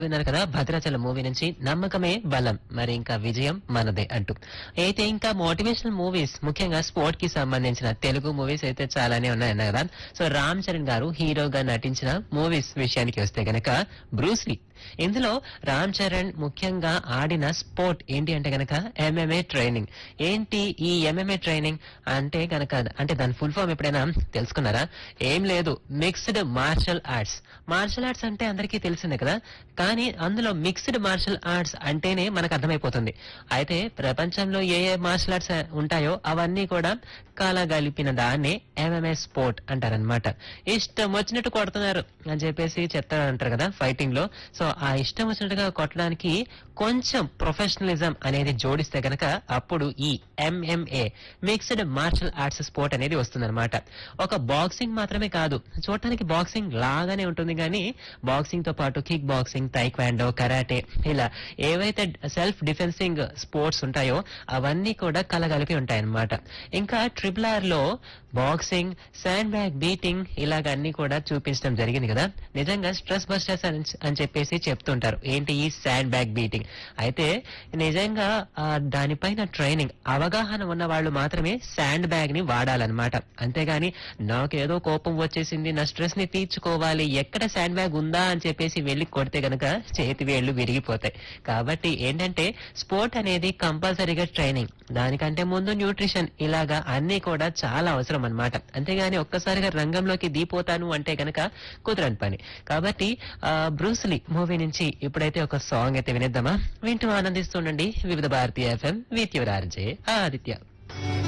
విన్నారు కదా భద్రాచలం మూవీ నుంచి నమ్మకమే బలం మరి ఇంకా విజయం మనదే అంటూ అయితే ఇంకా మోటివేషనల్ మూవీస్ ముఖ్యంగా స్పోర్ట్ కి సంబంధించిన తెలుగు మూవీస్ అయితే చాలానే ఉన్నాయి కదా సో రామ్ చరణ్ గారు హీరోగా నటించిన మూవీస్ విషయానికి వస్తే గనక బ్రూస్లీ ఇందులో రామ్ చరణ్ ముఖ్యంగా ఆడిన స్పోర్ట్ ఏంటి అంటే గనక ఎంఎంఏ ట్రైనింగ్ ఏంటి ఈ ఎంఎంఏ ట్రైనింగ్ అంటే గనక అంటే దాని ఫుల్ ఫామ్ ఎప్పుడైనా తెలుసుకున్నారా ఏం లేదు mixed martial arts martial arts అంటే అందరికీ తెలిసిందే కదా కానీ అందులో మిక్స్డ్ మార్షల్ ఆర్ట్స్ అంటేనే మనకు అర్థమైపోతుంది అయితే ప్రపంచంలో ఏ ఏ మార్షల్ ఆర్ట్స్ ఉంటాయో అవన్నీ కూడా కలగలిపిన దాన్నే ఎంఎంఏ స్పోర్ట్ అంటారనమాట ఇష్టం వచ్చినట్టు కొడుతున్నారు అని చెప్పేసి చెప్తారు అంటారు కదా ఫైటింగ్ లో సో ఆ ఇష్టం వచ్చినట్టుగా కొట్టడానికి కొంచెం ప్రొఫెషనలిజం అనేది జోడిస్తే గనక అప్పుడు ఈ MMA mixed martial arts sport అనేది వస్తుందన్నమాట ఒక బాక్సింగ్ మాత్రమే కాదు చూడటానికి బాక్సింగ్ లాగానే ఉంటుంది కానీ బాక్సింగ్ తో పాటు కిక్ బాక్సింగ్ తైక్వాండో కరాటే ఇలా ఏవైతే సెల్ఫ్ డిఫెన్సింగ్ స్పోర్ట్స్ ఉంటాయో అవన్నీ కూడా కలగలిపి ఉంటాయన్నమాట ఇంకా ట్రిపుల్ ఆర్ లో బాక్సింగ్ శాండ్ బ్యాగ్ బీటింగ్ ఇలాగ అన్ని కూడా చూపించడం జరిగింది కదా నిజంగా స్ట్రెస్ బస్టర్స్ అని చెప్పేసి చెప్తుంటారు ఏంటి ఈ శాండ్ బ్యాగ్ బీటింగ్ అయితే నిజంగా ఆ, దానిపైన ట్రైనింగ్ అవగాహన ఉన్న వాళ్ళు మాత్రమే శాండ్ బ్యాగ్ ని వాడాలన్నమాట అంతేగాని నాకేదో కోపం వచ్చేసింది నా స్ట్రెస్ ని తీర్చుకోవాలి ఎక్కడ శాండ్ బ్యాగ్ ఉందా అని చెప్పేసి వెళ్లి కొడితే గనక చేతి వేళ్లు విరిగిపోతాయి కాబట్టి ఏంటంటే స్పోర్ట్ అనేది కంపల్సరీగా ట్రైనింగ్ దానికంటే ముందు న్యూట్రిషన్ ఇలాగా అన్ని కూడా చాలా అవసరం అన్నమాట అంతేగాని ఒక్కసారిగా రంగంలోకి దిగిపోతాను అంటే గనక కుదరని పని కాబట్టి ఆ, బ్రూస్లీ మూవీ నుంచి ఇప్పుడైతే ఒక సాంగ్ అయితే వినిద్దామా వింటూ ఆనందిస్తుండండి Vividh Bharatiya FM with your RJ Aditya